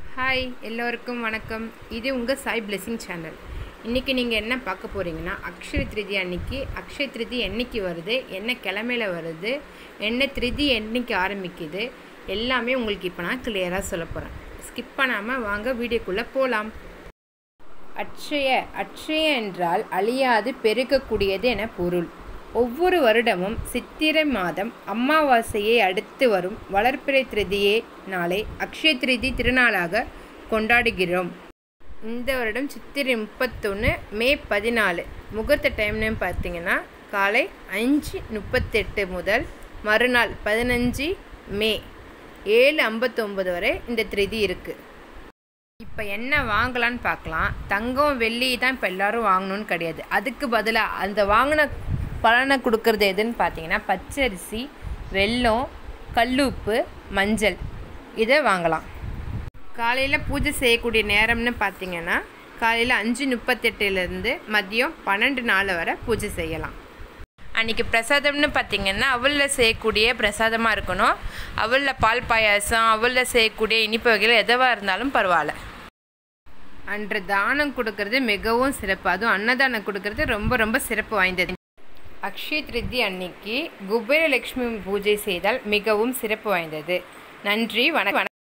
hi எல்லோருக்கும் வணக்கம் இது உங்கள் சாய் பிளெஸிங் சேனல் இன்றைக்கி நீங்கள் என்ன பார்க்க போகிறீங்கன்னா அக்ஷய திருதி அன்னைக்கு அக்ஷய திருதி என்னைக்கு வருது என்ன கிழமையில வருது என்ன திருதி என்னைக்கு ஆரம்பிக்குது எல்லாமே உங்களுக்கு இப்போ நான் கிளியராக சொல்ல போகிறேன் ஸ்கிப் பண்ணாமல் வாங்க வீடியோக்குள்ளே போகலாம் அட்சய அட்சய என்றால் அழியாது பெருகக்கூடியது என பொருள் ஒவ்வொரு வருடமும் சித்திரை மாதம் அமாவாசையை அடுத்து வரும் வளர்ப்பிறை திருதியே நாளை அக்ஷய திருதி திருநாளாக கொண்டாடுகிறோம் இந்த வருடம் சித்திரை முப்பத்தொன்று மே பதினாலு முகூர்த்த டைம்னு பார்த்தீங்கன்னா காலை அஞ்சு முப்பத்தெட்டு முதல் மறுநாள் பதினஞ்சு மே ஏழு ஐம்பத்தொம்பது வரை இந்த திருதி இருக்குது இப்போ என்ன வாங்கலான்னு பார்க்கலாம் தங்கம் வெள்ளி தான் இப்போ எல்லோரும் வாங்கணும்னு கிடையாது அதுக்கு பதிலாக அந்த வாங்கின பலனை கொடுக்கறது எதுன்னு பார்த்தீங்கன்னா பச்சரிசி வெல்லம் கல்லுப்பு மஞ்சள் இதை வாங்கலாம் காலையில் பூஜை செய்யக்கூடிய நேரம்னு பார்த்தீங்கன்னா காலையில் அஞ்சு முப்பத்தெட்டுலேருந்து மதியம் பன்னெண்டு நாள் வரை பூஜை செய்யலாம் அன்றைக்கி பிரசாதம்னு பார்த்திங்கன்னா அவலில் செய்யக்கூடிய பிரசாதமாக இருக்கணும் அவலில் பால் பாயாசம் அவலில் செய்யக்கூடிய இனிப்பு வகைகள் எதுவாக இருந்தாலும் பரவாயில்ல அன்று தானம் கொடுக்கறது மிகவும் சிறப்பு அதுவும் அன்னதானம் கொடுக்கறது ரொம்ப ரொம்ப சிறப்பு வாய்ந்தது அக்ஷய திருதி அன்னைக்கு குபேரலட்சுமி பூஜை செய்தால் மிகவும் சிறப்பு வாய்ந்தது நன்றி வணக்கம்